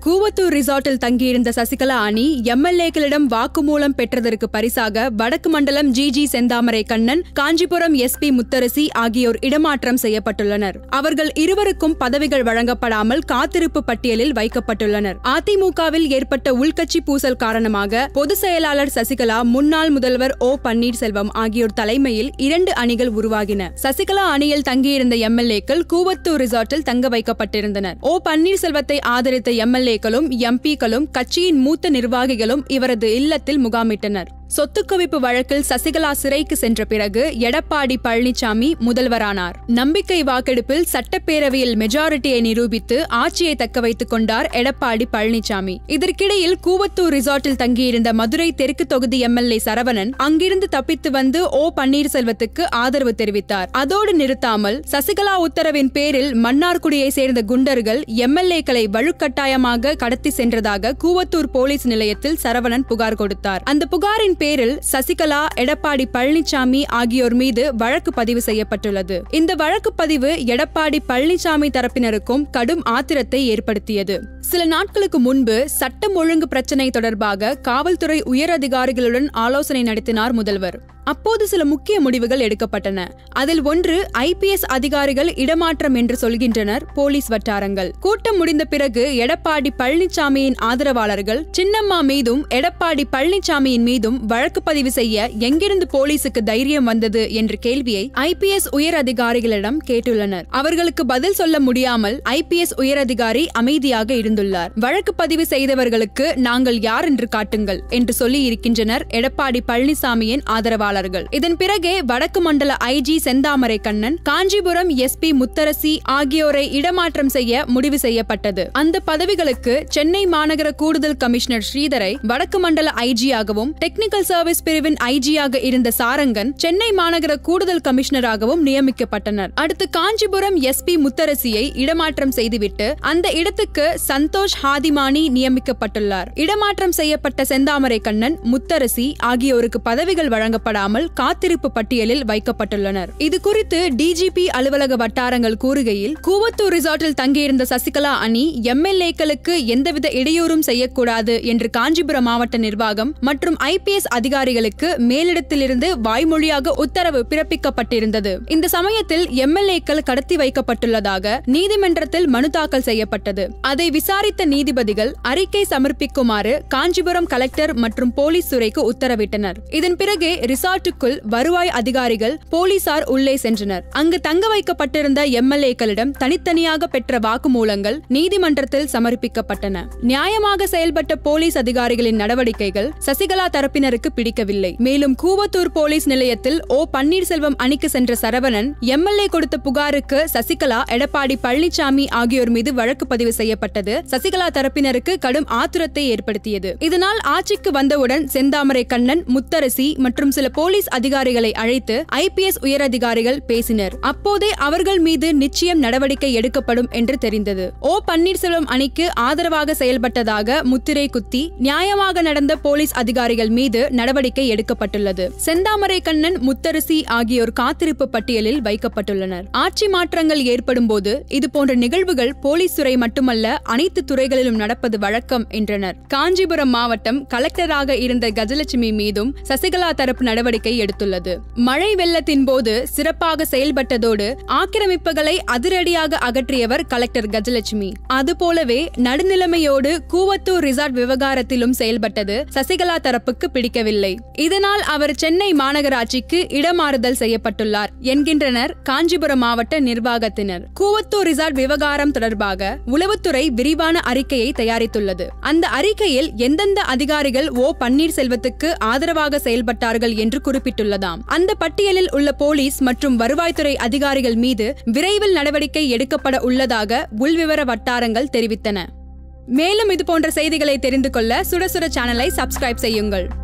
கூவத்தூர் ரிசார்ட்டில் தங்கியிருந்த சசிகலா அணி எம்எல்ஏக்களிடம் வாக்குமூலம் பெற்றதற்கு பரிசாக வடக்கு மண்டலம் G G Senthamarai Kannan Kanchipuram SP Mutharasi ஆகியோர் இடமாற்றம் செய்யப்பட்டுள்ளனர் அவர்கள் இருவருக்கும் பதவிகள் வழங்கப்படாமல் காத்திருப்பு பட்டியலில் வைக்கப்பட்டுள்ளனர் அதிமுகவில் ஏற்பட்ட உள்கட்சி பூசல் காரணமாக பொதுச் செயலாளர் சசிகலா முன்னாள் முதல்வர் ஓ பன்னீர்செல்வம் ஆகியோர் தலைமையில் இரண்டு அணிகள் உருவாகின சசிகலா அணியில் தங்கியிருந்த எம்எல்ஏக்கள் கூவத்தூர் ரிசார்ட்டில் தங்க வைக்கப்பட்டிருந்தனர் ஓ பன்னீர்செல்வத்தை ஆதரித்த எம்எல்ஏக்களும் எம்பிக்களும் கட்சியின் மூத்த நிர்வாகிகளும் இவரது இல்லத்தில் முகாமிட்டனர் சொத்து குவிப்பு வழக்கில் சசிகலா சிறைக்கு சென்ற பிறகு எடப்பாடி பழனிசாமி முதல்வரானார் நம்பிக்கை வாக்கெடுப்பில் சட்டப்பேரவையில் மெஜாரிட்டியை நிரூபித்து ஆட்சியை தக்க வைத்துக் கொண்டார் எடப்பாடி பழனிசாமி இதற்கிடையில் கூவத்தூர் ரிசார்ட்டில் தங்கியிருந்த மதுரை தெற்கு தொகுதி எம்எல்ஏ சரவணன் அங்கிருந்து தப்பித்து வந்து ஓ பன்னீர்செல்வத்துக்கு ஆதரவு தெரிவித்தார் அதோடு நிறுத்தாமல் சசிகலா உத்தரவின் பேரில் மன்னார்குடியை சேர்ந்த குண்டர்கள் எம்எல்ஏக்களை வலுக்கட்டாயமாக கடத்தி சென்றதாக கூவத்தூர் போலீஸ் நிலையத்தில் சரவணன் புகார் கொடுத்தார் அந்த புகாரின் பேரில் சசிகலா எடப்பாடி பழனிசாமி ஆகியோர் மீது வழக்கு பதிவு செய்யப்பட்டுள்ளது இந்த வழக்கு பதிவு எடப்பாடி பழனிசாமி தரப்பினருக்கும் கடும் ஆத்திரத்தை ஏற்படுத்தியது சில நாட்களுக்கு முன்பு சட்டம் ஒழுங்கு பிரச்சினை தொடர்பாக காவல்துறை உயர் அதிகாரிகளுடன் ஆலோசனை நடத்தினார் முதல்வர் அப்போது சில முக்கிய முடிவுகள் எடுக்கப்பட்டன அதில் ஒன்று ஐபிஎஸ் அதிகாரிகள் இடமாற்றம் என்று சொல்கின்றனர் போலீஸ் வட்டாரங்கள் கூட்டம் முடிந்த பிறகு எடப்பாடி பழனிசாமியின் ஆதரவாளர்கள் சின்னம்மா மீதும் எடப்பாடி பழனிசாமியின் மீதும் வழக்கு பதிவு செய்ய எங்கிருந்து போலீசுக்கு தைரியம் வந்தது என்ற கேள்வியை ஐபிஎஸ் உயர் அதிகாரிகளிடம் கேட்டுள்ளனர் அவர்களுக்கு பதில் சொல்ல முடியாமல் ஐபிஎஸ் உயர் அதிகாரி அமைதியாக இருந்துள்ளார் வழக்கு பதிவு செய்தவர்களுக்கு நாங்கள் யார் என்று காட்டுங்கள் என்று சொல்லி இருக்கின்றனர் எடப்பாடி பழனிசாமியின் ஆதரவாளர்கள் இதன் பிறகே வடக்கு மண்டல ஐஜி செந்தாமரை கண்ணன் காஞ்சிபுரம் எஸ்பி முத்தரசி ஆகியோரை இடமாற்றம் செய்ய முடிவு செய்யப்பட்டது அந்த பதவிகளுக்கு சென்னை மாநகர கூடுதல் கமிஷனர் ஸ்ரீதரை வடக்கு மண்டல ஐஜியாகவும் டெக்னிக்கல் சர்வீஸ் பிரிவின் ஐஜியாக இருந்த சாரங்கன் சென்னை மாநகர கூடுதல் கமிஷனராகவும் நியமிக்கப்பட்டனர் அடுத்து காஞ்சிபுரம் எஸ்பி முத்தரசியை இடமாற்றம் செய்துவிட்டு அந்த இடத்துக்கு சந்தோஷ் ஹாதிமானி நியமிக்கப்பட்டுள்ளார் இடமாற்றம் செய்யப்பட்ட செந்தாமரை கண்ணன் முத்தரசி ஆகியோருக்கு பதவிகள் வழங்கப்படாமல் காத்திருப்பு பட்டியலில் வைக்கப்பட்டுள்ளனர் இது குறித்து டிஜிபி அலுவலக வட்டாரங்கள் கூறுகையில் கூவத்தூர் ரிசார்ட்டில் தங்கியிருந்த சசிகலா அணி எம்எல்ஏக்களுக்கு எந்தவித இடையூறும் செய்யக்கூடாது என்று காஞ்சிபுரம் மாவட்ட நிர்வாகம் மற்றும் ஐபிஎஸ் அதிகாரிகளுக்கு மேலிடத்திலிருந்து வாய்மொழியாக உத்தரவு பிறப்பிக்கப்பட்டிருந்தது இந்த சமயத்தில் எம்எல்ஏக்கள் கடத்தி வைக்கப்பட்டுள்ளதாக நீதிமன்றத்தில் மனு தாக்கல் செய்யப்பட்டது அதை விசாரித்த நீதிபதிகள் அறிக்கை சமர்ப்பிக்குமாறு காஞ்சிபுரம் கலெக்டர் மற்றும் போலீஸ் துறைக்கு உத்தரவிட்டனர் இதன் பிறகே ரிசார்ட்டுக்குள் வருவாய் அதிகாரிகள் போலீசார் உள்ளே சென்றனர் அங்கு தங்க வைக்கப்பட்டிருந்த எம்எல்ஏக்களிடம் தனித்தனியாக பெற்ற வாக்குமூலங்கள் நீதிமன்றத்தில் சமர்ப்பிக்கப்பட்டன நியாயமாக செயல்பட்ட போலீஸ் அதிகாரிகளின் நடவடிக்கைகள் சசிகலா தரப்பினருக்கு பிடிக்கவில்லை மேலும் கூவத்தூர் போலீஸ் நிலையத்தில் ஓ பன்னீர்செல்வம் அணிக்கு சென்ற சரவணன் எம்எல்ஏ கொடுத்த புகாருக்கு சசிகலா எடப்பாடி பழனிசாமி ஆகியோர் மீது வழக்கு பதிவு செய்யப்பட்டது சசிகலா தரப்பினருக்கு கடும் ஆத்திரத்தை ஏற்படுத்தியது இதனால் ஆட்சிக்கு வந்தவுடன் செந்தாமரை கண்ணன் முத்தரசி மற்றும் சில போலீஸ் அதிகாரிகளை அழைத்து ஐபிஎஸ் உயரதிகாரிகள் பேசினர் அப்போதே அவர்கள் மீது நிச்சயம் நடவடிக்கை எடுக்கப்படும் என்று தெரிந்தது ஓ பன்னீர்செல்வம் அணிக்கு ஆதரவாக செயல்பட்டதாக முத்திரை குத்தி நியாயமாக நடந்த போலீஸ் அதிகாரிகள் மீது நடவடிக்கை எடுக்கப்பட்டுள்ளது செந்தாமரை கண்ணன் முத்தரசி ஆகியோர் காத்திருப்பு பட்டியலில் வைக்கப்பட்டுள்ளனர் ஆட்சி மாற்றங்கள் ஏற்படும் போது இதுபோன்ற நிகழ்வுகள் போலீஸ் துறை மட்டுமல்ல அனைத்து துறைகளிலும் நடப்பது வழக்கம் என்றனர் காஞ்சிபுரம் மாவட்டம் கலெக்டராக இருந்த கஜலட்சுமி மீதும் சசிகலா தரப்பு நடவடிக்கை எடுத்துள்ளது மழை வெள்ளத்தின் போது சிறப்பாக செயல்பட்டதோடு ஆக்கிரமிப்புகளை அதிரடியாக அகற்றியவர் கலெக்டர் கஜலட்சுமி அதுபோலவே நடுநிலைமையோடு கூவத்தூர் ரிசார்ட் விவகாரத்திலும் செயல்பட்டது சசிகலா தரப்புக்கு பிடிக்கவில்லை இதனால் அவர் சென்னை மாநகராட்சிக்கு இடமாறுதல் செய்யப்பட்டுள்ளார் என்கின்றனர் காஞ்சிபுரம் மாவட்ட நிர்வாகத்தினர் கூவத்தூர் ரிசார்ட் விவகாரம் தொடர்பாக உளவுத்துறை விரிவான அறிக்கையை தயாரித்துள்ளது அந்த அறிக்கையில் எந்தெந்த அதிகாரிகள் ஓ பன்னீர்செல்வத்துக்கு ஆதரவாக செயல்பட்டார்கள் என்று குறிப்பிட்டுள்ளதாம் அந்த பட்டியலில் உள்ள போலீஸ் மற்றும் வருவாய்த்துறை அதிகாரிகள் மீது விரைவில் நடவடிக்கை எடுக்கப்பட உள்ளதாக உள்விவர வட்டாரங்கள் தெரிவித்தன மேலும் இதுபோன்ற செய்திகளை தெரிந்து கொள்ள சுட சுட சேனலை சப்ஸ்கிரைப் செய்யுங்கள்